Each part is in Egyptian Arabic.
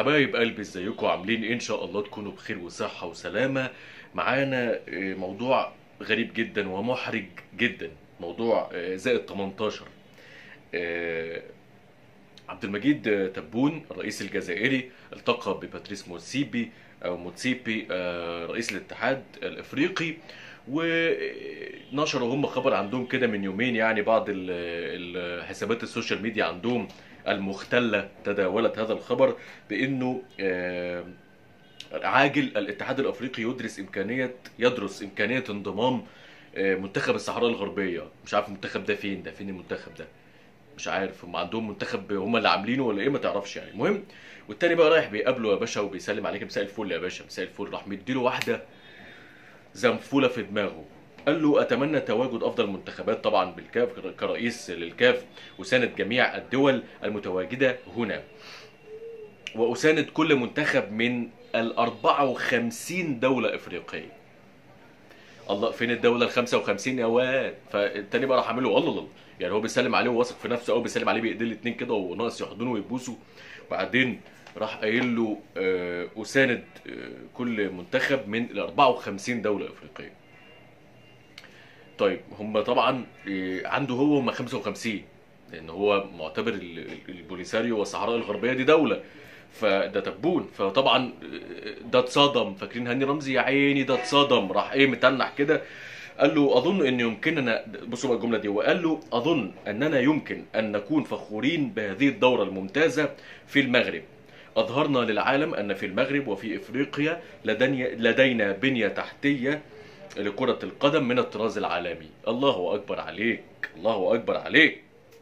حبايب قلبي ازيكم عاملين ايه ان شاء الله تكونوا بخير وصحة وسلامة معانا آه، موضوع غريب جدا ومحرج جدا موضوع آه، زائد 18 آه، عبد المجيد آه، تبون الرئيس الجزائري التقى بباتريس موتسيبي او موتسيبي آه، رئيس الاتحاد الافريقي ونشروا هم خبر عندهم كده من يومين يعني بعض ال- الحسابات السوشيال ميديا عندهم المختلة تداولت هذا الخبر بانه آه، عاجل الاتحاد الافريقي يدرس امكانيه يدرس امكانيه انضمام آه، منتخب الصحراء الغربيه مش عارف المنتخب ده فين ده فين المنتخب ده مش عارف هم عندهم منتخب هم اللي عاملينه ولا ايه ما تعرفش يعني المهم والتاني بقى رايح بيقابله يا باشا وبيسلم عليك مساء الفل يا باشا مساء الفل راح مديله واحده زنفوله في دماغه قال له اتمنى تواجد افضل منتخبات طبعا بالكاف كرئيس للكاف وساند جميع الدول المتواجده هنا وأساند كل منتخب من ال 54 دولة إفريقية. الله فين الدولة ال 55 يا واد؟ فالتاني بقى راح عامل له الله الله يعني هو بيسلم عليه وواثق في نفسه قوي بيسلم عليه بايديه الاتنين كده وناقص يحضنه ويبوسه وبعدين راح قايل له آه، أساند آه، كل منتخب من ال 54 دولة إفريقية. طيب هم طبعا آه، عنده هو هم 55 لان هو معتبر ال- ال- البوليساريو والصحراء الغربيه دي دوله فده تبون فطبعا ده اتصدم فاكرين هاني رمزي يا عيني ده اتصدم راح ايه متنح كده قال له اظن ان يمكننا بصوا بقى الجمله دي وقال له اظن اننا يمكن ان نكون فخورين بهذه الدوره الممتازه في المغرب اظهرنا للعالم ان في المغرب وفي افريقيا لدني لدينا بنيه تحتيه لكره القدم من الطراز العالمي الله اكبر عليك الله اكبر عليك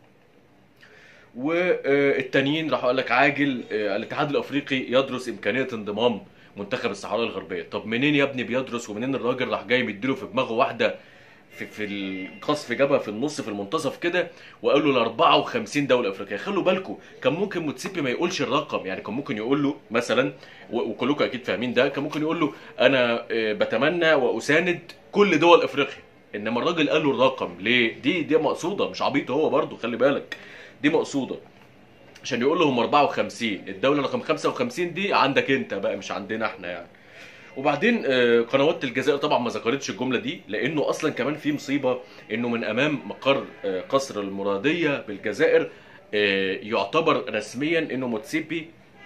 والتانيين راح اقول لك عاجل آه، الاتحاد الافريقي يدرس امكانيه انضمام منتخب الصحراء الغربيه طب منين يا ابني بيدرس ومنين الراجل راح جاي مديله في دماغه واحده في في القصف جابها في النص في المنتصف كده وقال له ال 54 دوله افريقيه خلوا بالكم كان ممكن موتسيبي ما يقولش الرقم يعني كان ممكن يقول له مثلا و- وكلكم اكيد فاهمين ده كان ممكن يقول له انا آه، بتمنى واساند كل دول افريقيا انما الراجل قال له الرقم ليه دي دي مقصوده مش عبيط هو برضه خلي بالك دي مقصوده عشان يقول لهم 54 الدوله رقم 55 دي عندك انت بقى مش عندنا احنا يعني وبعدين آه، قنوات الجزائر طبعا ما ذكرتش الجمله دي لانه اصلا كمان في مصيبه انه من امام مقر آه، قصر المراديه بالجزائر آه، يعتبر رسميا انه موتسيبي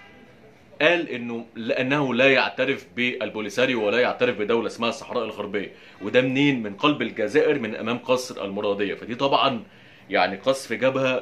قال انه لانه لا يعترف بالبوليساريو ولا يعترف بدوله اسمها الصحراء الغربيه وده منين من قلب الجزائر من امام قصر المراديه فدي طبعا يعني قصف جبهه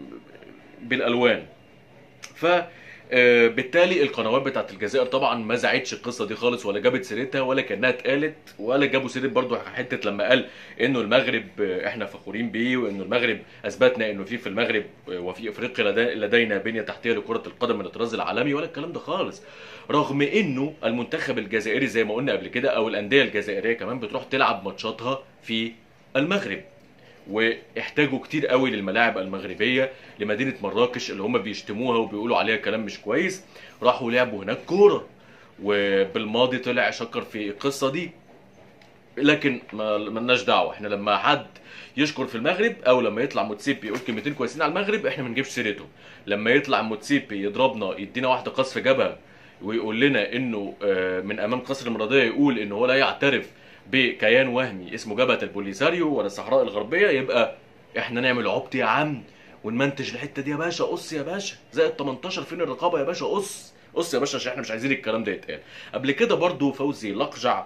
بالالوان ف آه، بالتالي القنوات بتاعت الجزائر طبعا ما زعتش القصه دي خالص ولا جابت سيرتها ولا كانها اتقالت ولا جابوا سيره برضو حته لما قال انه المغرب آه، احنا فخورين بيه وانه المغرب اثبتنا انه في في المغرب آه، وفي افريقيا لدي- لدينا بنيه تحتيه لكره القدم من الطراز العالمي ولا الكلام ده خالص رغم انه المنتخب الجزائري زي ما قلنا قبل كده او الانديه الجزائريه كمان بتروح تلعب ماتشاتها في المغرب واحتاجوا كتير قوي للملاعب المغربيه لمدينه مراكش اللي هم بيشتموها وبيقولوا عليها كلام مش كويس راحوا لعبوا هناك كوره وبالماضي طلع شكر في القصه دي لكن ما ملناش دعوه احنا لما حد يشكر في المغرب او لما يطلع موتسيبي يقول كلمتين كويسين على المغرب احنا ما نجيبش سيرته لما يطلع موتسيبي يضربنا يدينا واحده قصف جبهه ويقول لنا انه آه، من امام قصر المرضيه يقول انه هو لا يعترف بكيان وهمي اسمه جبهه البوليساريو ولا الصحراء الغربيه يبقى احنا نعمل عبط يا عم ونمنتج الحته دي يا باشا قص يا باشا زائد 18 فين الرقابه يا باشا قص قص يا باشا عشان احنا مش عايزين الكلام ده يتقال قبل كده برضو فوزي لقجع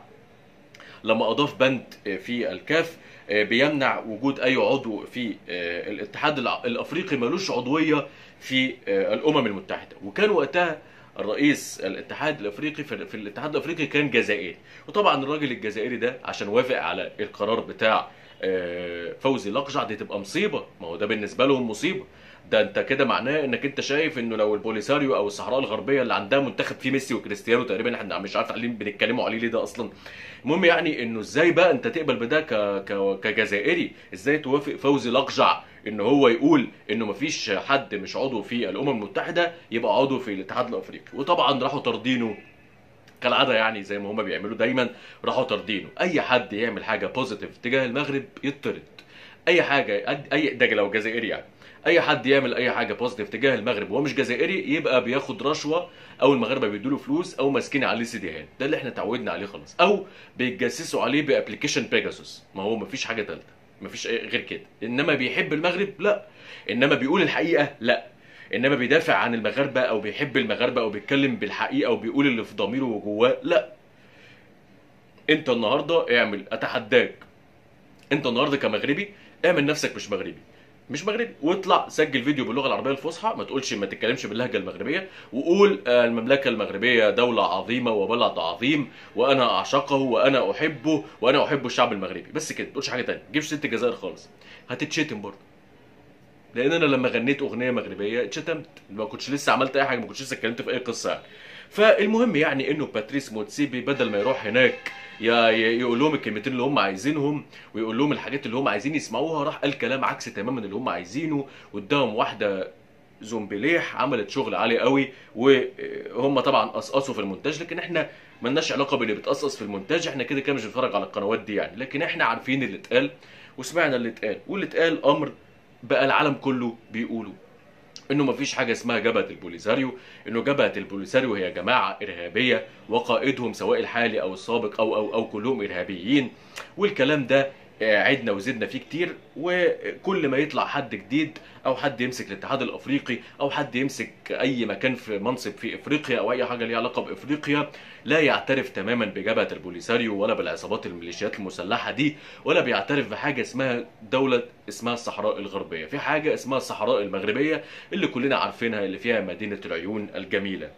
لما اضاف بند في الكاف بيمنع وجود اي عضو في الاتحاد الع- الافريقي ملوش عضويه في الامم المتحده وكان وقتها الرئيس الاتحاد الافريقي في في الاتحاد الافريقي كان جزائري وطبعا الراجل الجزائري ده عشان وافق على القرار بتاع آه، فوزي لقجع دي تبقى مصيبه ما هو ده بالنسبه لهم مصيبه ده انت كده معناه انك انت شايف انه لو البوليساريو او الصحراء الغربيه اللي عندها منتخب فيه ميسي وكريستيانو تقريبا احنا مش عارف عليه بنتكلموا عليه ليه ده اصلا المهم يعني انه ازاي بقى انت تقبل بده ك... ك... كجزائري ازاي توافق فوزي لقجع ان هو يقول انه مفيش حد مش عضو في الامم المتحده يبقى عضو في الاتحاد الافريقي وطبعا راحوا طاردينه كالعاده يعني زي ما هما بيعملوا دايما راحوا طاردينه اي حد يعمل حاجه بوزيتيف تجاه المغرب يطرد اي حاجه اي ده لو جزائري يعني اي حد يعمل اي حاجه بوزيتيف تجاه المغرب وهو مش جزائري يبقى بياخد رشوه او المغاربه بيدوا له فلوس او ماسكين عليه سيديهات ده اللي احنا اتعودنا عليه خلاص او بيتجسسوا عليه بابلكيشن بيجاسوس ما هو مفيش حاجه ثالثه مفيش أي- غير كده انما بيحب المغرب لا انما بيقول الحقيقه لا انما بيدافع عن المغاربه او بيحب المغاربه او بيتكلم بالحقيقه وبيقول اللي في ضميره وجواه لا انت النهارده اعمل اتحداك انت النهارده كمغربي اعمل نفسك مش مغربي مش مغربي واطلع سجل فيديو باللغه العربيه الفصحى ما تقولش ما تتكلمش باللهجه المغربيه وقول آه، المملكه المغربيه دوله عظيمه وبلد عظيم وانا اعشقه وانا احبه وانا احب الشعب المغربي بس كده ما تقولش حاجه تانية ما تجيبش ست الجزائر خالص هتتشتم برضه لان انا لما غنيت اغنيه مغربيه اتشتمت ما كنتش لسه عملت اي حاجه ما كنتش لسه اتكلمت في اي قصه يعني فالمهم يعني انه باتريس موتسيبي بدل ما يروح هناك يا ي- يقول لهم الكلمتين اللي هم عايزينهم ويقول لهم الحاجات اللي هم عايزين يسمعوها راح قال كلام عكس تماما اللي هم عايزينه قدام واحده زومبليح عملت شغل عالي قوي وهم طبعا قصقصوا في المونتاج لكن احنا ملناش علاقه باللي بتقصقص في المونتاج احنا كده كده مش بنتفرج على القنوات دي يعني لكن احنا عارفين اللي اتقال وسمعنا اللي اتقال واللي اتقال امر بقى العالم كله بيقوله انه مفيش حاجه اسمها جبهه البوليساريو انه جبهه البوليساريو هي جماعه ارهابيه وقائدهم سواء الحالي او السابق او او او كلهم ارهابيين والكلام ده آه، عدنا وزدنا فيه كتير وكل ما يطلع حد جديد او حد يمسك الاتحاد الافريقي او حد يمسك اي مكان في منصب في افريقيا او اي حاجه ليها علاقه بافريقيا لا يعترف تماما بجبهه البوليساريو ولا بالعصابات الميليشيات المسلحه دي ولا بيعترف بحاجه اسمها دوله اسمها الصحراء الغربيه في حاجه اسمها الصحراء المغربيه اللي كلنا عارفينها اللي فيها مدينه العيون الجميله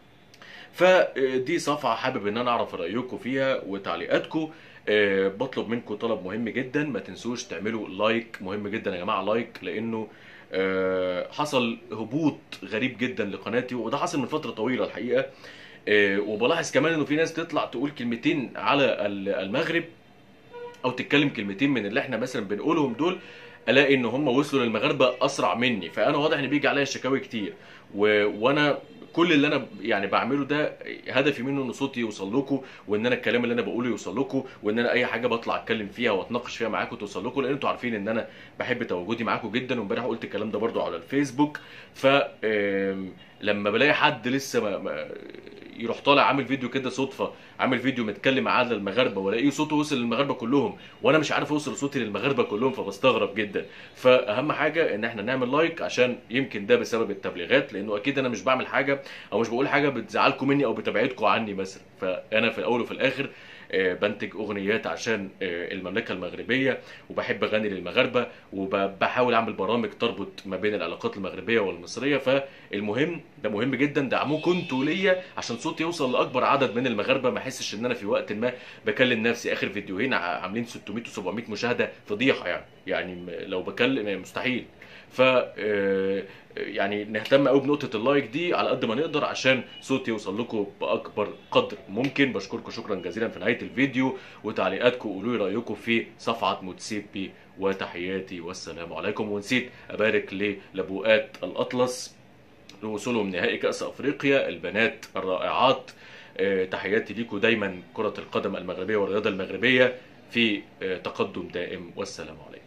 فدي صفحه حابب ان انا اعرف رايكم فيها وتعليقاتكم آه، بطلب منكم طلب مهم جدا ما تنسوش تعملوا لايك مهم جدا يا جماعه لايك لانه آه، حصل هبوط غريب جدا لقناتي وده حصل من فتره طويله الحقيقه آه، وبلاحظ كمان انه في ناس تطلع تقول كلمتين على ال- المغرب او تتكلم كلمتين من اللي احنا مثلا بنقولهم دول الاقي ان هم وصلوا للمغاربه اسرع مني فانا واضح ان بيجي عليا شكاوي كتير و... وانا كل اللي انا يعني بعمله ده هدفي منه ان صوتي يوصل لكم وان انا الكلام اللي انا بقوله يوصل لكم وان انا اي حاجه بطلع اتكلم فيها واتناقش فيها معاكم توصل لكم لان انتوا عارفين ان انا بحب تواجدي معاكم جدا وامبارح قلت الكلام ده برضو على الفيسبوك ف آم، لما بلاقي حد لسه ما ما يروح طالع عامل فيديو كده صدفه عامل فيديو متكلم على المغاربه والاقيه صوته وصل للمغاربه كلهم وانا مش عارف اوصل صوتي للمغاربه كلهم فبستغرب جدا فاهم حاجه ان احنا نعمل لايك عشان يمكن ده بسبب التبليغات لانه اكيد انا مش بعمل حاجه او مش بقول حاجه بتزعلكم مني او بتبعدكم عني مثلا فانا في الاول وفي الاخر آه، بنتج اغنيات عشان آه، المملكه المغربيه وبحب اغني للمغاربه وبحاول اعمل برامج تربط ما بين العلاقات المغربيه والمصريه فالمهم ده مهم جدا دعموكم انتوا ليا عشان صوتي يوصل لاكبر عدد من المغاربه ما احسش ان انا في وقت ما بكلم نفسي اخر فيديوهين ع- عاملين 600 و700 مشاهده فضيحه يعني يعني م- لو بكلم مستحيل ف آه، يعني نهتم قوي بنقطه اللايك دي على قد ما نقدر عشان صوتي يوصل لكم باكبر قدر ممكن بشكركم شكرا جزيلا في نهايه الفيديو وتعليقاتكم قولوا لي رايكم في صفحه موتسيبي وتحياتي والسلام عليكم ونسيت ابارك للبوءات الاطلس لوصولهم نهائي كاس افريقيا البنات الرائعات آه، تحياتي ليكم دايما كره القدم المغربيه والرياضه المغربيه في آه، تقدم دائم والسلام عليكم